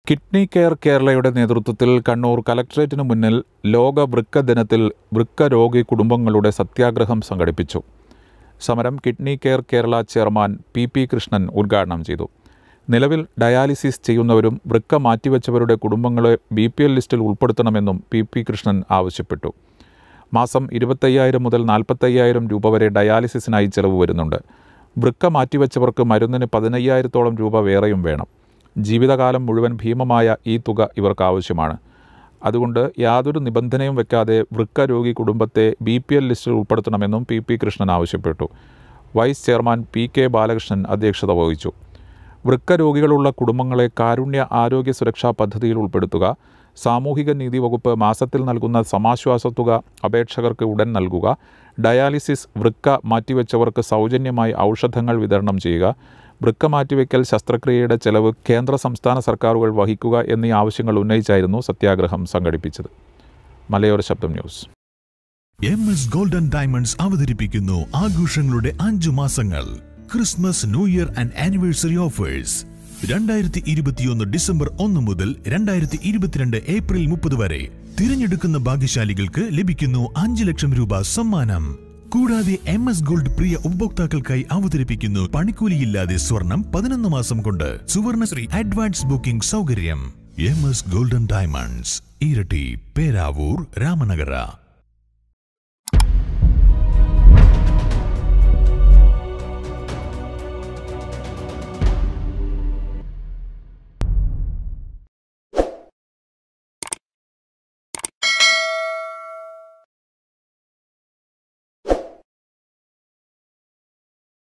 kidney care കേരളയുടെ നേതൃത്വത്തിൽ കണ്ണൂർ കലക്ട്രേറ്റിന് മുന്നിൽ ലോക വൃക്ക ദിനത്തിൽ വൃക്ക രോഗി കുടുംബങ്ങളുടെ സത്യാഗ്രഹം സംഘടിപ്പിച്ചു സമരം kidney care Kerala chairman P P Krishnan ഉദ്ഘാടനം ചെയ്തു നിലവിൽ ഡയാലിസിസ് ചെയ്യുന്നവരും വൃക്ക മാറ്റിവെച്ചവരുടെ കുടുംബങ്ങളെ ബി പി എൽ ലിസ്റ്റിൽ ഉൾപ്പെടുത്തണമെന്നും പി പി കൃഷ്ണൻ ആവശ്യപ്പെട്ടു മാസം ഇരുപത്തയ്യായിരം മുതൽ നാൽപ്പത്തയ്യായിരം രൂപ വരെ ഡയാലിസിസിനായി ചെലവ് വരുന്നുണ്ട് വൃക്ക മാറ്റിവെച്ചവർക്ക് മരുന്നിന് പതിനയ്യായിരത്തോളം രൂപ വേറെയും വേണം ജീവിതകാലം മുഴുവൻ ഭീമമായ ഈ തുക ഇവർക്ക് ആവശ്യമാണ് അതുകൊണ്ട് യാതൊരു നിബന്ധനയും വെക്കാതെ വൃക്ക രോഗി കുടുംബത്തെ ബി പി എൽ ലിസ്റ്റിൽ ഉൾപ്പെടുത്തണമെന്നും പി പി കൃഷ്ണൻ ആവശ്യപ്പെട്ടു vice chairman P K Balakrishnan അധ്യക്ഷത വഹിച്ചു വൃക്ക രോഗികളുള്ള കുടുംബങ്ങളെ കാരുണ്യ ആരോഗ്യ സുരക്ഷാ പദ്ധതിയിൽ ഉൾപ്പെടുത്തുക സാമൂഹിക നീതി വകുപ്പ് മാസത്തിൽ നൽകുന്ന സമാശ്വാസ തുക അപേക്ഷകർക്ക് ഉടൻ നൽകുക ഡയാലിസിസ് വൃക്ക മാറ്റിവെച്ചവർക്ക് സൗജന്യമായി ഔഷധങ്ങൾ വിതരണം ചെയ്യുക വൃക്ക മാറ്റിവെക്കൽ ശസ്ത്രക്രിയയുടെ ചെലവ് കേന്ദ്ര സംസ്ഥാന സർക്കാരുകൾ വഹിക്കുക എന്നീ ആവശ്യങ്ങൾ ഉന്നയിച്ചായിരുന്നു സത്യാഗ്രഹം സംഘടിപ്പിച്ചത് മലയോര ശബ്ദം news M S golden diamonds അവതരിപ്പിക്കുന്നു ആഘോഷങ്ങളുടെ അഞ്ചു മാസങ്ങൾ Christmas new year and anniversary offers രണ്ടായിരത്തി ഇരുപത്തിയൊന്ന് ഡിസംബർ ഒന്ന് മുതൽ രണ്ടായിരത്തി ഇരുപത്തിരണ്ട് ഏപ്രിൽ മുപ്പത് വരെ തിരഞ്ഞെടുക്കുന്ന ഭാഗ്യശാലികൾക്ക് ലഭിക്കുന്നു അഞ്ച് ലക്ഷം രൂപ സമ്മാനം കൂടാതെ എം എസ് ഗോൾഡ് പ്രിയ ഉപഭോക്താക്കൾക്കായി അവതരിപ്പിക്കുന്നു പണിക്കൂലിയില്ലാതെ സ്വർണം പതിനൊന്ന് മാസം കൊണ്ട് സുവർണശ്രീ അഡ്വാൻസ് ബുക്കിംഗ് സൗകര്യം എം എസ് ഗോൾഡൻ ഡയമണ്ട്സ് ഇരട്ടി പേരാവൂർ രാമനഗര